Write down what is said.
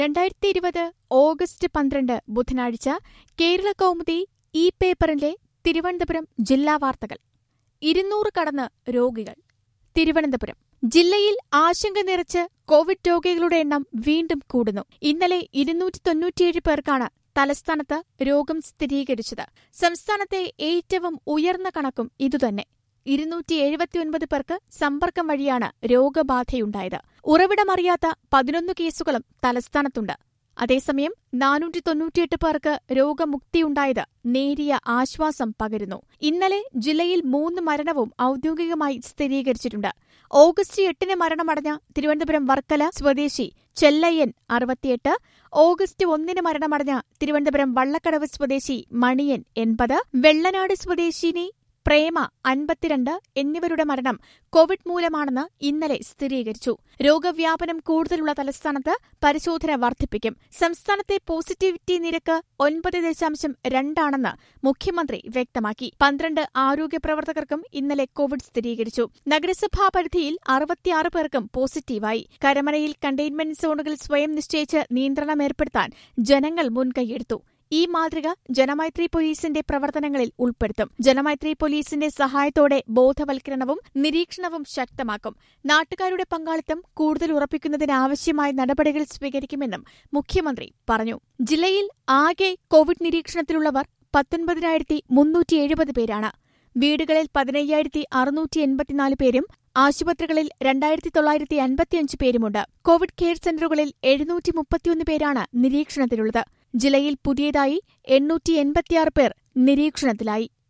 രണ്ടായിരത്തി ഇരുപത് ഓഗസ്റ്റ് പന്ത്രണ്ട് ബുധനാഴ്ച കേരള കൗമുദി ഇ പേപ്പറിന്റെ തിരുവനന്തപുരം ജില്ലാ വാർത്തകൾ ഇരുന്നൂറ് കടന്ന് രോഗികൾ തിരുവനന്തപുരം ജില്ലയിൽ ആശങ്ക നിറച്ച് കോവിഡ് രോഗികളുടെ എണ്ണം വീണ്ടും കൂടുന്നു ഇന്നലെ ഇരുന്നൂറ്റി തൊണ്ണൂറ്റിയേഴ് പേർക്കാണ് തലസ്ഥാനത്ത് രോഗം സ്ഥിരീകരിച്ചത് സംസ്ഥാനത്തെ ഏറ്റവും ഉയർന്ന കണക്കും ഇതുതന്നെ ഇരുന്നൂറ്റി എഴുപത്തിയൊൻപത് പേർക്ക് സമ്പർക്കം വഴിയാണ് രോഗബാധയുണ്ടായത് ഉറവിടമറിയാത്ത പതിനൊന്ന് കേസുകളും തലസ്ഥാനത്തുണ്ട് അതേസമയം നാനൂറ്റി തൊണ്ണൂറ്റിയെട്ട് പേർക്ക് രോഗമുക്തിയുണ്ടായത് നേരിയ ആശ്വാസം പകരുന്നു ഇന്നലെ ജില്ലയിൽ മൂന്ന് മരണവും ഔദ്യോഗികമായി സ്ഥിരീകരിച്ചിട്ടുണ്ട് ഓഗസ്റ്റ് എട്ടിന് മരണമടഞ്ഞ തിരുവനന്തപുരം വർക്കല സ്വദേശി ചെല്ലയ്യൻ അറുപത്തിയെട്ട് ഓഗസ്റ്റ് ഒന്നിന് മരണമടഞ്ഞ തിരുവനന്തപുരം വള്ളക്കടവ് സ്വദേശി മണിയൻ എൺപത് വെള്ളനാട് സ്വദേശിനി പ്രേമ അൻപത്തിരണ്ട് എന്നിവരുടെ മരണം കോവിഡ് മൂലമാണെന്ന് ഇന്നലെ സ്ഥിരീകരിച്ചു രോഗവ്യാപനം കൂടുതലുള്ള തലസ്ഥാനത്ത് പരിശോധന വർദ്ധിപ്പിക്കും സംസ്ഥാനത്തെ പോസിറ്റിവിറ്റി നിരക്ക് ഒൻപത് ദശാംശം രണ്ടാണെന്ന് മുഖ്യമന്ത്രി വ്യക്തമാക്കി പന്ത്രണ്ട് ആരോഗ്യ പ്രവർത്തകർക്കും ഇന്നലെ കോവിഡ് സ്ഥിരീകരിച്ചു നഗരസഭാ പരിധിയിൽ അറുപത്തിയാറ് പേർക്കും പോസിറ്റീവായി കരമനയിൽ കണ്ടെയ്ൻമെന്റ് സോണുകൾ സ്വയം നിശ്ചയിച്ച് നിയന്ത്രണം ഏർപ്പെടുത്താൻ ജനങ്ങൾ മുൻകൈയെടുത്തു ഈ മാതൃക ജനമൈത്രി പോലീസിന്റെ പ്രവർത്തനങ്ങളിൽ ഉൾപ്പെടുത്തും ജനമൈത്രി പോലീസിന്റെ സഹായത്തോടെ ബോധവൽക്കരണവും നിരീക്ഷണവും ശക്തമാക്കും നാട്ടുകാരുടെ പങ്കാളിത്തം കൂടുതൽ ഉറപ്പിക്കുന്നതിനാവശ്യമായ നടപടികൾ സ്വീകരിക്കുമെന്നും മുഖ്യമന്ത്രി പറഞ്ഞു ജില്ലയിൽ ആകെ കോവിഡ് നിരീക്ഷണത്തിലുള്ളവർ പത്തൊൻപതിനായിരത്തി മുന്നൂറ്റി എഴുപത് പേരാണ് വീടുകളിൽ പതിനയ്യായിരത്തി അറുന്നൂറ്റി എൺപത്തിനാല് പേരും ആശുപത്രികളിൽ രണ്ടായിരത്തി തൊള്ളായിരത്തി അൻപത്തിയഞ്ച് പേരുമുണ്ട് കോവിഡ് കെയർ സെന്ററുകളിൽ എഴുന്നൂറ്റി മുപ്പത്തിയൊന്ന് പേരാണ് നിരീക്ഷണത്തിലുള്ളത് ജില്ലയിൽ പുതിയതായി എണ്ണൂറ്റി എൺപത്തിയാറ് പേർ നിരീക്ഷണത്തിലായി